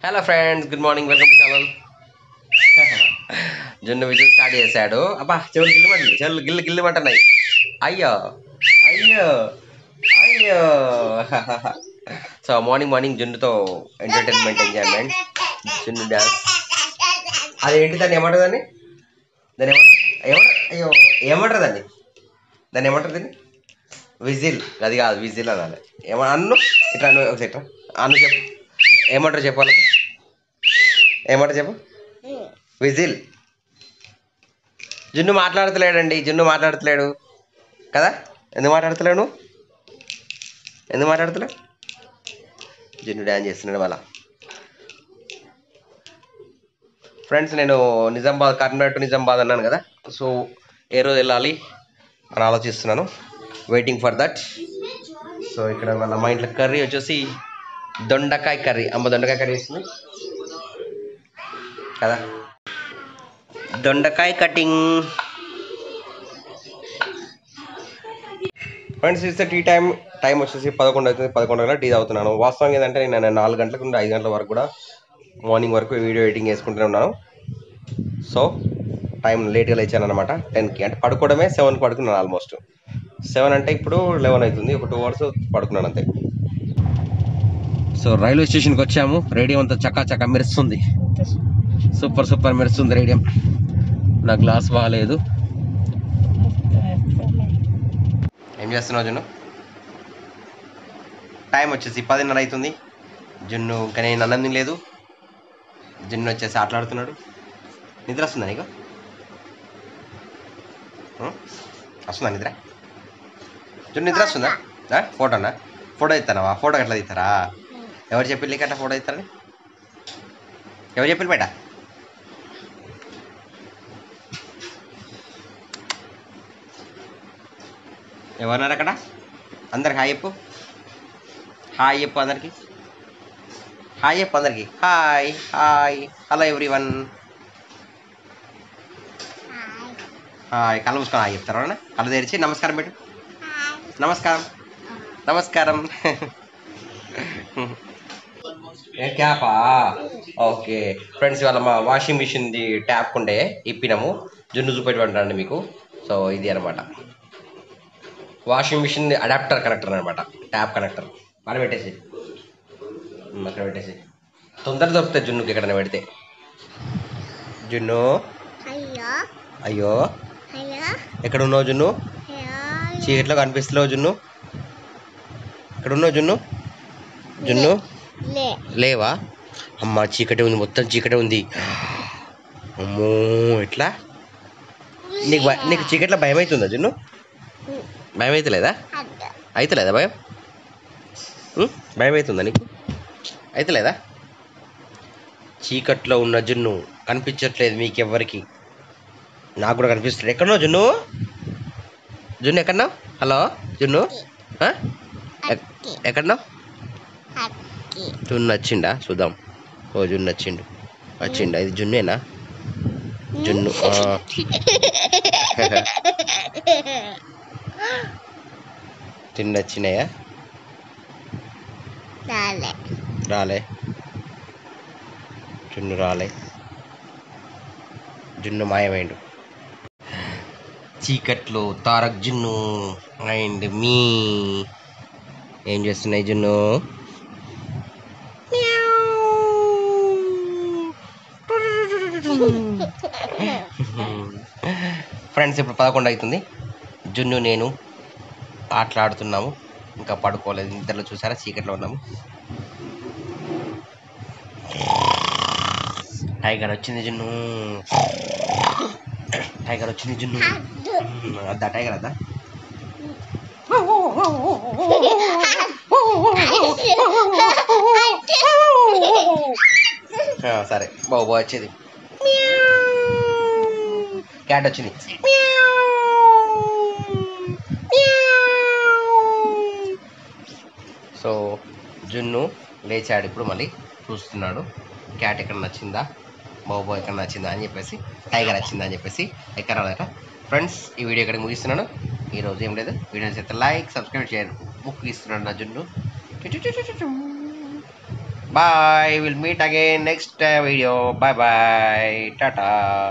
Hello friends good morning welcome to channel Junnu విజులు start చేశాడు అబ్బా చెవులు గిల్లుమంటుంది చెవులు గిల్లు గిల్లుమంటున్నాయి అయ్యో అయ్యో అయ్యో సో మార్నింగ్ మార్నింగ్ జున్నుతో ఎంటర్టైన్మెంట్ ఎంజాయ్మెంట్ జున్ను డ్యాన్స్ అదేంటి దాన్ని ఏమంటారు దాన్ని దాన్ని ఏమంటారు ఏమంటారు అయ్యో ఏమంటారు దాన్ని దాన్ని ఏమంటారు దాన్ని విజిల్ అది కాదు విజిల్ అనాలి ఏమ అన్ను ఇట్లా అను ఒకసారి ఇట్లా అన్ను చెప్పు ఏమంటారు చెప్పు వాళ్ళకి ఏమంటారు చెప్పు విజిల్ జున్ను మాట్లాడతలేడండి జున్ను మాట్లాడతలేడు కదా ఎందుకు మాట్లాడతలేడు నువ్వు ఎందుకు మాట్లాడతలేడు జున్ను డ్యాన్స్ చేస్తున్నాడు వాళ్ళ ఫ్రెండ్స్ నేను నిజామాబాద్ కర్ణాటక టు నిజామాబాద్ అన్నాను కదా సో ఏ రోజు వెళ్ళాలి అని ఆలోచిస్తున్నాను వెయిటింగ్ ఫర్ దట్ సో ఇక్కడ వాళ్ళ మా ఇంట్లో కర్రీ వచ్చేసి దొండకాయ కర్రీ అమ్మ దొండకాయ కర్రీ ఇస్తుంది కదా దొండకాయ కటింగ్ ఫ్రెండ్స్ ఇస్తే టీ టైం టైం వచ్చేసి పదకొండు అవుతుంది పదకొండు గంటల టీ తాగుతున్నాను వాస్తవం ఏంటంటే నేను నాలుగు గంటలకు నుండి ఐదు గంటల వరకు కూడా మార్నింగ్ వరకు వీడియో ఎడిటింగ్ చేసుకుంటూనే ఉన్నాను సో టైం లేట్గా లేచాను అనమాట టెన్కి అంటే పడుకోవడమే సెవెన్కి పడుకున్నాను ఆల్మోస్ట్ సెవెన్ అంటే ఇప్పుడు లెవెన్ అవుతుంది ఒక టూ అవర్స్ పడుకున్నాను అంతే సో రైల్వే స్టేషన్కి వచ్చాము రేడియం అంతా చక్కా చక్కా మెరుస్తుంది సూపర్ సూపర్ మెరుస్తుంది రేడియం నా గ్లాస్ బాగాలేదు ఏం చేస్తున్నావు జున్ను టైం వచ్చేసి పదిన్నర అవుతుంది జున్ను ఇంకా నేను అన్నం తినలేదు జున్ను వచ్చేసి ఆటలాడుతున్నాడు నిద్ర వస్తుందా నీకు ఉం? వస్తుందా నిద్ర జున్ను నిద్ర వస్తుందా ఆ? ఫోటోనా ఫోటో ఇస్తానవా ఫోటో ఎట్లా తీస్తారా ఎవరు చెప్పి అట్లా ఫోటో ఇస్తారని ఎవరు చెప్పి బయట ఎవరున్నారు అక్కడ అందరికి హాయ్ చెప్పు హాయ్ చెప్పు అందరికి హాయ్ చెప్పు అందరికి hi hi hello everyone hi కళ్ళు మూసుకొని హాయ్ చెప్తారా అవునా? కళ్ళు తెరిచి నమస్కారం పెట్టు నమస్కారం నమస్కారం ఏ క్యాపా ఓకే ఫ్రెండ్స్ ఇవాళ మా వాషింగ్ మిషన్ది ట్యాప్ ఉండే ఇప్పినాము జున్ను చూపెట్టుకుంటానండి మీకు సో ఇది అనమాట వాషింగ్ మిషన్ అడాప్టర్ కనెక్టర్ అనమాట ట్యాప్ కనెక్టర్ మన పెట్టేసి ఉమ్, అక్కడ పెట్టేసి తొందర దొరుకుతాయి జున్నుకి ఎక్కడైనా పెడితే జున్ను అయ్యో అయ్యో అయ్యో ఎక్కడ ఉన్నావు జున్ను అయ్యో చీకట్లో కనిపిస్తున్నావు జున్ను ఎక్కడ ఉన్నావు జున్ను జున్ను లే లేవా అమ్మ చీకటి ఉంది మొత్తం చీకటి ఉంది అమ్మో ఎట్లా నీకు భయ- నీకు చీకట్లో భయం అవుతుందా జున్ను భయం అవుతలేదా అద్దు అవుతలేదా భయం ఉం? భయం అవుతుందా నీకు అవుతలేదా చీకట్లో ఉన్న జున్ను కనిపించట్లేదు మీకెవ్వరికి నాకు కూడా కనిపిస్తుంది ఎక్కడున్నావు జున్ను జున్ను ఎక్కడున్నావు హలో జున్ను ఆ? ఎక్- అక్కి ఎక్కడున్నావు అక్కి జున్ను వచ్చిండా చూద్దాం ఓ జున్ను వచ్చిండు వచ్చిండా ఇది జున్నేనా జున్ను ఆ. జున్ను వచ్చినాయా రాలే రాలే జున్ను రాలే జున్ను మాయమైండు చీకట్లో తారక్ జున్ను అండ్ మీ ఏం చేస్తున్నాయి జున్ను ఫ్రెండ్స్ ఇప్పుడు పదకొండు అవుతుంది జున్ను నేను ఆటలాడుతున్నాము ఇంకా పడుకోలేదు నిద్రలో చూసారా చీకట్లో ఉన్నాము టైగర్ వచ్చింది జున్ను టైగర్ వచ్చింది జున్ను అద్దు మ్మ్, అద్దా టైగర్ అద్దా ఆ, సరే బాబు బాబు వచ్చేది క్యాట్ వచ్చింది సో జున్ను లేచాడు ఇప్పుడు మళ్ళీ చూస్తున్నాడు క్యాట్ ఎక్కడ నచ్చిందా బాబు ఎక్కడ నచ్చిందా అని చెప్పేసి టైగర్ వచ్చిందా అని చెప్పేసి ఎక్కడ రాలేక ఫ్రెండ్స్ ఈ వీడియో ఇక్కడ ముగిస్తున్నాను ఈరోజు ఏం లేదు వీడియోస్ అయితే లైక్ సబ్స్క్రైబ్ చేయరు బుక్ ఇస్తున్నాడు నా Junnu bye will meet again next video bye bye టాటా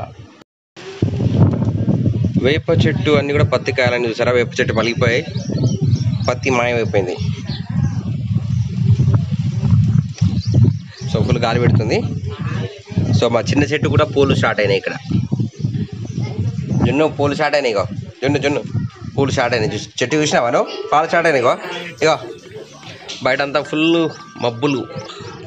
వేప చెట్టు అన్ని కూడా పత్తి కాయాలని చూసారా వేప చెట్టు పలిగిపోయాయి పత్తి మాయమైపోయింది సో ఫుల్ గాలి పెడుతుంది సో మా చిన్న చెట్టు కూడా పూలు స్టార్ట్ అయినాయి ఇక్కడ జున్ను పూలు స్టార్ట్ అయినాయి ఇగో జున్ను జున్ను పూలు స్టార్ట్ అయినాయి చూసి చెట్టు చూసినావా నువ్వు పాలు స్టార్ట్ అయినాయి ఇగో ఇగో బయట అంతా ఫుల్ మబ్బులు